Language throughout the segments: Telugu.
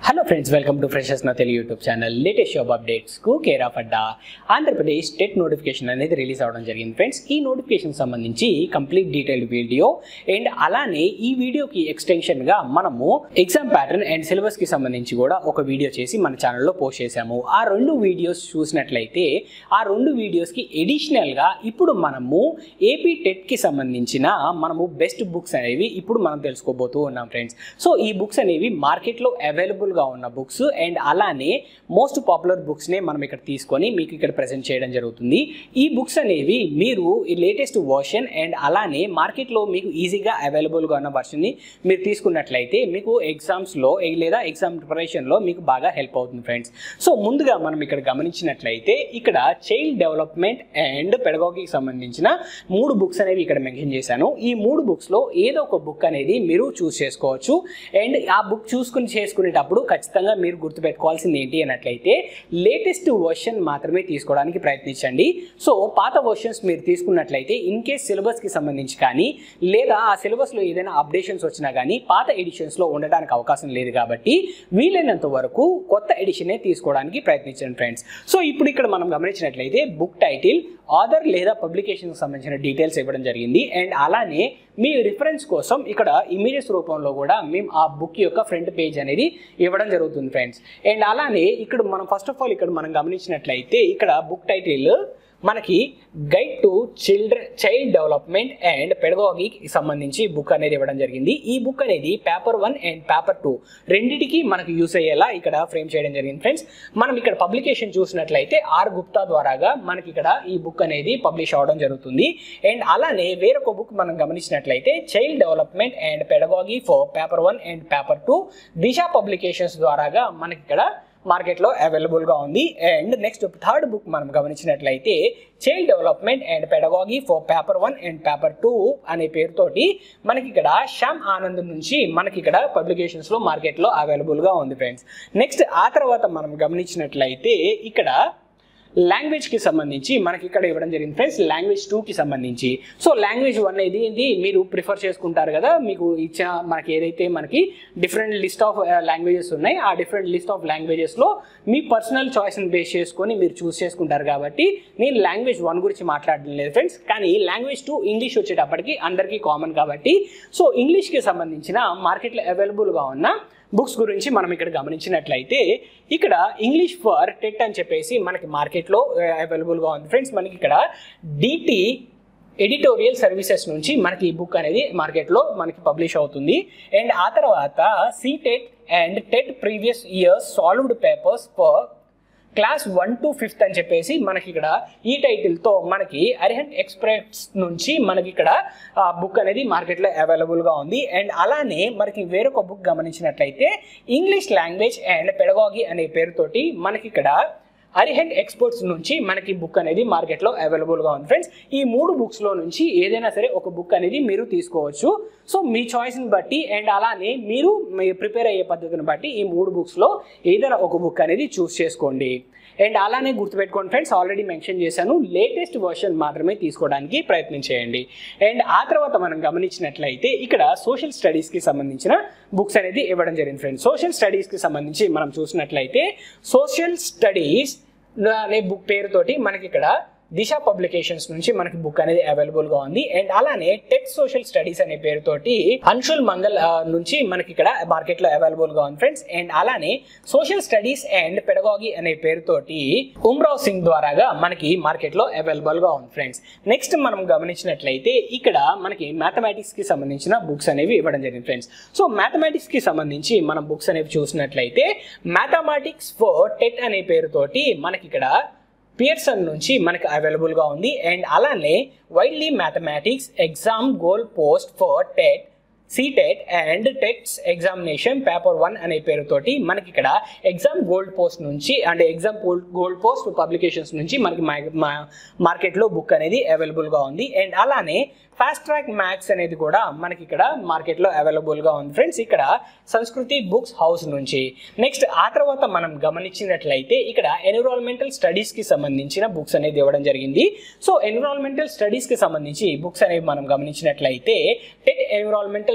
hello friends welcome to freshers నా Telugu YouTube channel latest job updates కు care of Adda Andhra Pradesh state notification అనేది రిలీజ్ అవ్వడం జరిగింది ఫ్రెండ్స్ ఈ నోటిఫికేషన్ సంబంధించి కంప్లీట్ డీటెయిల్డ్ వీడియో అండ్ అలానే ఈ వీడియోకి ఎక్స్టెన్షన్గా మనము ఎగ్జామ్ ప్యాటర్న్ అండ్ సిలబస్కి సంబంధించి కూడా ఒక వీడియో చేసి మన ఛానల్లో పోస్ట్ చేశాము ఆ రెండు వీడియోస్ చూసినట్లయితే ఆ రెండు వీడియోస్కి ఎడిషనల్గా ఇప్పుడు మనము ఏపీ టెట్కి సంబంధించిన మనము బెస్ట్ బుక్స్ అనేవి ఇప్పుడు మనం తెలుసుకోబోతూ ఉన్నాం ఫ్రెండ్స్ సో ఈ బుక్స్ అనేవి మార్కెట్లో అవైలబుల్గా ఉన్న బుక్స్ అండ్ అలానే మోస్ట్ పాపులర్ బుక్స్నే మనం ఇక్కడ తీసుకొని మీకు ఇక్కడ ప్రజెంట్ చేయడం జరుగుతుంది ఈ బుక్స్ అనేవి మీరు ఈ లేటెస్ట్ వర్షన్ అండ్ అలానే మార్కెట్లో మీకు ఈజీగా అవైలబుల్గా ఉన్న వర్షన్ని మీరు తీసుకున్నట్లయితే మీకు ఎగ్జామ్స్లో లేదా ఎగ్జామ్ ప్రిపరేషన్లో మీకు బాగా హెల్ప్ అవుతుంది ఫ్రెండ్స్ సో ముందుగా మనం ఇక్కడ గమనించినట్లయితే ఇక్కడ చైల్డ్ డెవలప్మెంట్ అండ్ పెడగాకి సంబంధించిన మూడు బుక్స్ అనేవి ఇక్కడ మెన్షన్ చేశాను ఈ మూడు బుక్స్లో ఏదో ఒక బుక్ అనేది మీరు చూస్ చేసుకోవచ్చు అండ్ ఆ బుక్ చూసుకుని చేసుకునేటప్పుడు ఖచ్చితంగా మీరు గుర్తుపెట్టుకోవాల్సింది ఏంటి అన్నట్లయితే లేటెస్ట్ వర్షన్ మాత్రమే తీసుకోవడానికి ప్రయత్నించండి సో పాత వర్షన్స్ మీరు తీసుకున్నట్లయితే ఇన్ కేస్ సిలబస్కి సంబంధించి కానీ లేదా ఆ సిలబస్లో ఏదైనా అప్డేషన్స్ వచ్చినా కానీ పాత ఎడిషన్స్లో ఉండడానికి అవకాశం లేదు కాబట్టి వీలైనంత వరకు కొత్త ఎడిషనే తీసుకోవడానికి ప్రయత్నించండి ఫ్రెండ్స్ సో ఇప్పుడు ఇక్కడ మనం గమనించినట్లయితే బుక్ టైటిల్ ఆథర్ లేదా పబ్లికేషన్కి సంబంధించిన డీటెయిల్స్ ఇవ్వడం జరిగింది అండ్ అలానే మీ రిఫరెన్స్ కోసం ఇక్కడ ఇమేజెస్ రూపంలో కూడా మేము ఆ బుక్ యొక్క ఫ్రంట్ పేజ్ అనేది ఇవ్వడం జరుగుతుంది ఫ్రెండ్స్ అండ్ అలానే ఇక్కడ మనం ఫస్ట్ ఆఫ్ ఆల్ ఇక్కడ మనం గమనించినట్లయితే ఇక్కడ బుక్ టైటిల్ మనకి guide to children child development and పెడగాగికి సంబంధించి బుక్ అనేది ఇవ్వడం జరిగింది ఈ బుక్ అనేది paper one and paper two రెండింటికి మనకు యూస్ అయ్యేలా ఇక్కడ ఫ్రేమ్ చేయడం జరిగింది ఫ్రెండ్స్ మనం ఇక్కడ పబ్లికేషన్ చూసినట్లయితే ఆర్ గుప్తా ద్వారాగా మనకి ఇక్కడ ఈ బుక్ అనేది పబ్లిష్ అవడం జరుగుతుంది అండ్ అలానే వేరొక బుక్ మనం గమనించినట్లయితే child development and pedagogy for paper one and paper two Disha publications ద్వారాగా మనకి ఇక్కడ మార్కెట్లో అవైలబుల్గా ఉంది అండ్ నెక్స్ట్ థర్డ్ బుక్ మనం గమనించినట్లయితే child development and pedagogy for paper one and paper two అనే పేరుతోటి మనకి ఇక్కడ శ్యామ్ ఆనంద్ నుంచి మనకి ఇక్కడ పబ్లికేషన్స్లో మార్కెట్లో అవైలబుల్గా ఉంది ఫ్రెండ్స్ నెక్స్ట్ ఆ తర్వాత మనం గమనించినట్లయితే ఇక్కడ లాంగ్వేజ్కి సంబంధించి మనకి ఇక్కడ ఇవ్వడం జరిగింది ఫ్రెండ్స్ లాంగ్వేజ్ టూకి సంబంధించి సో లాంగ్వేజ్ వన్ అనేది ఇది మీరు ప్రిఫర్ చేసుకుంటారు కదా మీకు ఇచ్చిన మనకి ఏదైతే మనకి డిఫరెంట్ లిస్ట్ ఆఫ్ లాంగ్వేజెస్ ఉన్నాయి ఆ డిఫరెంట్ లిస్ట్ ఆఫ్ లాంగ్వేజెస్లో మీ పర్సనల్ చాయిస్ని బేస్ చేసుకొని మీరు చూస్ చేసుకుంటారు కాబట్టి నేను లాంగ్వేజ్ వన్ గురించి మాట్లాడడం లేదు ఫ్రెండ్స్ కానీ లాంగ్వేజ్ టూ ఇంగ్లీష్ వచ్చేటప్పటికి అందరికీ కామన్ కాబట్టి సో ఇంగ్లీష్కి సంబంధించిన మార్కెట్లో అవైలబుల్గా ఉన్న బుక్స్ గురించి మనం ఇక్కడ గమనించినట్లయితే ఇక్కడ ఇంగ్లీష్ ఫర్ టెట్ అని చెప్పేసి మనకి మార్కెట్లో అవైలబుల్గా ఉంది ఫ్రెండ్స్ మనకి ఇక్కడ డిటి ఎడిటోరియల్ సర్వీసెస్ నుంచి మనకి ఈ బుక్ అనేది మార్కెట్లో మనకి పబ్లిష్ అవుతుంది అండ్ ఆ తర్వాత CTET and TET previous years solved papers for class one to fifth అని చెప్పేసి మనకి ఇక్కడ ఈ టైటిల్తో మనకి అరిహంట్ ఎక్స్ప్రెస్ నుంచి మనకి ఇక్కడ బుక్ అనేది మార్కెట్లో అవైలబుల్గా ఉంది అండ్ అలానే మనకి వేరొక బుక్ గమనించినట్లయితే ఇంగ్లీష్ లాంగ్వేజ్ అండ్ పెడగాగి అనే పేరుతోటి మనకి ఇక్కడ అరిహెంట్ ఎక్స్పోర్ట్స్ నుంచి మనకి బుక్ అనేది మార్కెట్లో అవైలబుల్గా ఉంది ఫ్రెండ్స్ ఈ మూడు బుక్స్లో నుంచి ఏదైనా సరే ఒక బుక్ అనేది మీరు తీసుకోవచ్చు సో మీ చాయిస్ని బట్టి అండ్ అలానే మీరు ప్రిపేర్ అయ్యే పద్ధతిని బట్టి ఈ మూడు బుక్స్లో ఏదైనా ఒక బుక్ అనేది చూస్ చేసుకోండి అండ్ అలానే గుర్తుపెట్టుకోండి ఫ్రెండ్స్ ఆల్రెడీ మెన్షన్ చేశాను లేటెస్ట్ వర్షన్ మాత్రమే తీసుకోవడానికి ప్రయత్నం చేయండి అండ్ ఆ తర్వాత మనం గమనించినట్లయితే ఇక్కడ సోషల్ స్టడీస్కి సంబంధించిన బుక్స్ అనేది ఇవ్వడం జరిగింది ఫ్రెండ్స్ సోషల్ స్టడీస్కి సంబంధించి మనం చూసినట్లయితే సోషల్ స్టడీస్ అనే బుక్ పేరుతోటి మనకి ఇక్కడ దిశ పబ్లికేషన్స్ నుంచి మనకి బుక్ అనేది అవైలబుల్ గా ఉంది అండ్ అలానే టెక్ సోషల్ స్టడీస్ అనే పేరుతోటి అన్షుల్ మంగల్ నుంచి మనకి ఇక్కడ మార్కెట్ లో అవైలబుల్ గా ఉంది ఫ్రెండ్స్ అండ్ అలానే సోషల్ స్టడీస్ అండ్ పెడగాగి అనే పేరుతోటి ఉమ్రావ్ సింగ్ ద్వారాగా మనకి మార్కెట్ లో అవైలబుల్ గా ఉంది ఫ్రెండ్స్ నెక్స్ట్ మనం గమనించినట్లయితే ఇక్కడ మనకి మ్యాథమెటిక్స్ కి సంబంధించిన బుక్స్ అనేవి ఇవ్వడం జరిగింది ఫ్రెండ్స్ సో మ్యాథమెటిక్స్ కి సంబంధించి మనం బుక్స్ అనేవి చూసినట్లయితే మ్యాథమెటిక్స్ ఫర్ టెట్ అనే పేరుతోటి మనకి ఇక్కడ పియర్సన్ నుంచి మనకి అవైలబుల్గా ఉంది అండ్ అలానే widely mathematics exam goal post for TET CTET and TETs examination paper one అనే పేరుతోటి మనకి ఇక్కడ ఎగ్జామ్ గోల్డ్ పోస్ట్ నుంచి అంటే ఎగ్జామ్ గోల్డ్ పోస్ట్ పబ్లికేషన్స్ నుంచి మనకి మార్కెట్లో బుక్ అనేది అవైలబుల్గా ఉంది అండ్ అలానే ఫాస్ట్ ట్రాక్ మ్యాథ్స్ అనేది కూడా మనకి ఇక్కడ మార్కెట్లో అవైలబుల్గా ఉంది ఫ్రెండ్స్ ఇక్కడ సంస్కృతి బుక్స్ హౌస్ నుంచి నెక్స్ట్ ఆ తర్వాత మనం గమనించినట్లయితే ఇక్కడ ఎన్విరాన్మెంటల్ స్టడీస్కి సంబంధించిన బుక్స్ అనేది ఇవ్వడం జరిగింది సో ఎన్విరాన్మెంటల్ స్టడీస్కి సంబంధించి బుక్స్ అనేవి మనం గమనించినట్లయితే TET environmental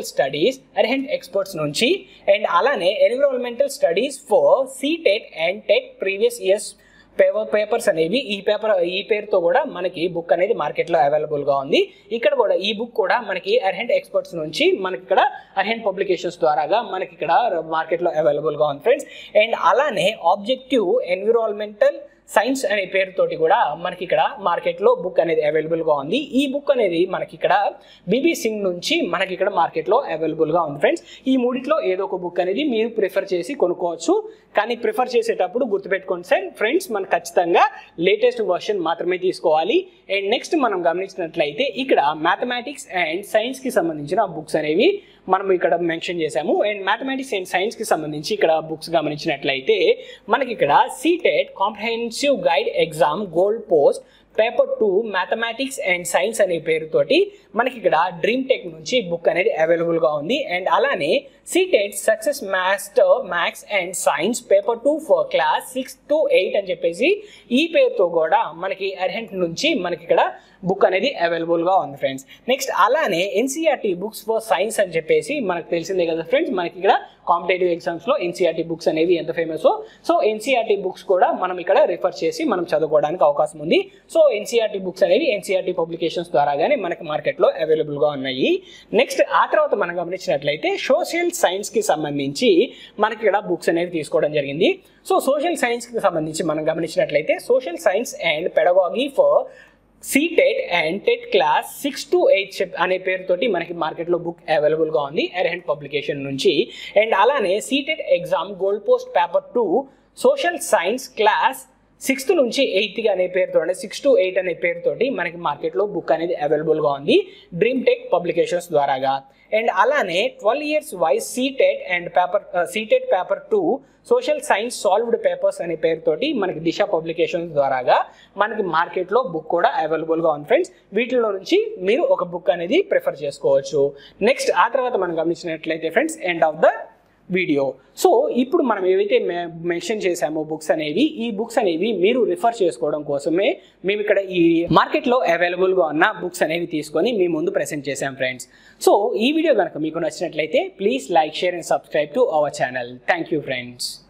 studies Arihant experts నుంచి అండ్ అలానే environmental studies for CTET and TET previous years paper papers అనేవి ఈ పేపర్ ఈ పేరుతో కూడా మనకి బుక్ అనేది మార్కెట్లో అవైలబుల్గా ఉంది ఇక్కడ కూడా ఈ బుక్ కూడా మనకి అర్హెంట్ ఎక్స్పర్ట్స్ నుంచి మనకి ఇక్కడ అర్హెంట్ పబ్లికేషన్స్ ద్వారాగా మనకి ఇక్కడ మార్కెట్లో అవైలబుల్గా ఉంది ఫ్రెండ్స్ అండ్ అలానే ఆబ్జెక్టివ్ ఎన్విరాన్మెంటల్ సైన్స్ అనే పేరుతోటి కూడా మనకి ఇక్కడ మార్కెట్లో బుక్ అనేది అవైలబుల్గా ఉంది ఈ బుక్ అనేది మనకి ఇక్కడ బీబీ సింగ్ నుంచి మనకి ఇక్కడ మార్కెట్లో అవైలబుల్గా ఉంది ఫ్రెండ్స్ ఈ మూడిట్లో ఏదో ఒక బుక్ అనేది మీరు ప్రిఫర్ చేసి కొనుక్కోవచ్చు కానీ ప్రిఫర్ చేసేటప్పుడు గుర్తుపెట్టుకోండి సార్ ఫ్రెండ్స్ మనం ఖచ్చితంగా లేటెస్ట్ వర్షన్ మాత్రమే తీసుకోవాలి అండ్ నెక్స్ట్ మనం గమనించినట్లయితే ఇక్కడ మ్యాథమెటిక్స్ అండ్ సైన్స్కి సంబంధించిన బుక్స్ అనేవి మనం ఇక్కడ మెన్షన్ చేశాము అండ్ మ్యాథమెటిక్స్ అండ్ సైన్స్కి సంబంధించి ఇక్కడ బుక్స్ గమనించినట్లయితే మనకి ఇక్కడ CTET comprehensive guide exam gold post paper two mathematics and science అనే పేరుతోటి మనకి ఇక్కడ డ్రీమ్ టెక్ నుంచి బుక్ అనేది అవైలబుల్గా ఉంది అండ్ అలానే CTET success master maths and science paper two for class six to eight అని చెప్పేసి ఈ పేరుతో కూడా మనకి అర్హెంట్ నుంచి మనకి ఇక్కడ బుక్ అనేది అవైలబుల్గా ఉంది ఫ్రెండ్స్ నెక్స్ట్ అలానే ఎన్సీఆర్టీ బుక్స్ ఫర్ సైన్స్ అని చెప్పేసి మనకు తెలిసిందే కదా ఫ్రెండ్స్ మనకి ఇక్కడ కాంపిటేటివ్ ఎగ్జామ్స్లో ఎన్సీఆర్టీ బుక్స్ అనేవి ఎంత ఫేమస్ సో ఎన్సీఆర్టీ బుక్స్ కూడా మనం ఇక్కడ రిఫర్ చేసి మనం చదువుకోవడానికి అవకాశం ఉంది సో ఎన్సీఆర్టీ బుక్స్ అనేవి ఎన్సీఆర్టీ పబ్లికేషన్స్ ద్వారాగానే మనకి మార్కెట్లో అవైలబుల్గా ఉన్నాయి నెక్స్ట్ ఆ తర్వాత మనం గమనించినట్లయితే సోషల్ సైన్స్కి సంబంధించి మనకి ఇక్కడ బుక్స్ అనేవి తీసుకోవడం జరిగింది సో సోషల్ సైన్స్కి సంబంధించి మనం గమనించినట్లయితే social science and pedagogy for CTET and TET class six to eight చెప్ అనే పేరుతోటి మనకి మార్కెట్లో బుక్ అవైలబుల్గా ఉంది ఎర్హెంట్ పబ్లికేషన్ నుంచి అండ్ అలానే CTET exam gold post paper two social science class sixth నుంచి ఎయిత్ అనే పేరుతో అంటే సిక్స్ టు ఎయిట్ అనే పేరుతోటి మనకి మార్కెట్లో బుక్ అనేది అవైలబుల్గా ఉంది డ్రీమ్ టెక్ పబ్లికేషన్స్ ద్వారాగా అండ్ అలానే twelve years wise CTET and paper CTET paper two social science solved papers అనే పేరుతోటి మనకి దిశ పబ్లికేషన్స్ ద్వారాగా మనకి మార్కెట్లో బుక్ కూడా అవైలబుల్గా ఉంది ఫ్రెండ్స్ వీటిలో నుంచి మీరు ఒక బుక్ అనేది ప్రిఫర్ చేసుకోవచ్చు నెక్స్ట్ ఆ తర్వాత మనం గమనించినట్లయితే friends end of the video so ఇప్పుడు మనం ఏవైతే మెన్షన్ చేసామో బుక్స్ అనేవి ఈ బుక్స్ అనేవి మీరు రిఫర్ చేసుకోవడం కోసమే మేము ఇక్కడ ఈ మార్కెట్లో అవైలబుల్గా ఉన్న బుక్స్ అనేవి తీసుకొని మీ ముందు ప్రెసెంట్ చేసాం ఫ్రెండ్స్ సో ఈ వీడియో కనుక మీకు నచ్చినట్లయితే please like share and subscribe to our channel thank you friends